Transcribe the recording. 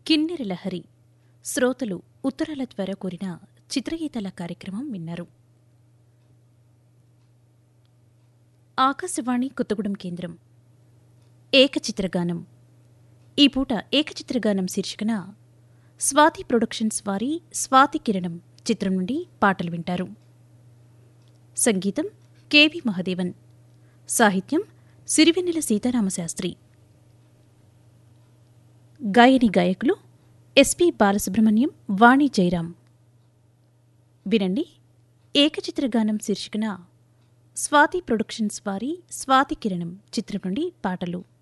కిన్నెర లహరి శ్రోతలు ఉత్తరాల ద్వారా కోరిన చిత్రగీతాల కార్యక్రమం విన్నారు ఆకాశవాణి కొత్తగూడెం కేంద్రం ఏకచిత్రగానం ఈ పూట ఏకచిత్రగానం శీర్షికన స్వాతి ప్రొడక్షన్స్ వారి స్వాతి కిరణం చిత్రం నుండి పాటలు వింటారు సంగీతం కెవి మహదేవన్ సాహిత్యం సిరివెన్నెల సీతారామశాస్త్రి గాయని గాయకులు ఎస్పి బాలసుబ్రహ్మణ్యం వాణి జయరాం వినండి ఏకచిత్రగానం శీర్షికన స్వాతి ప్రొడక్షన్స్ వారి స్వాతి కిరణం చిత్రం నుండి పాటలు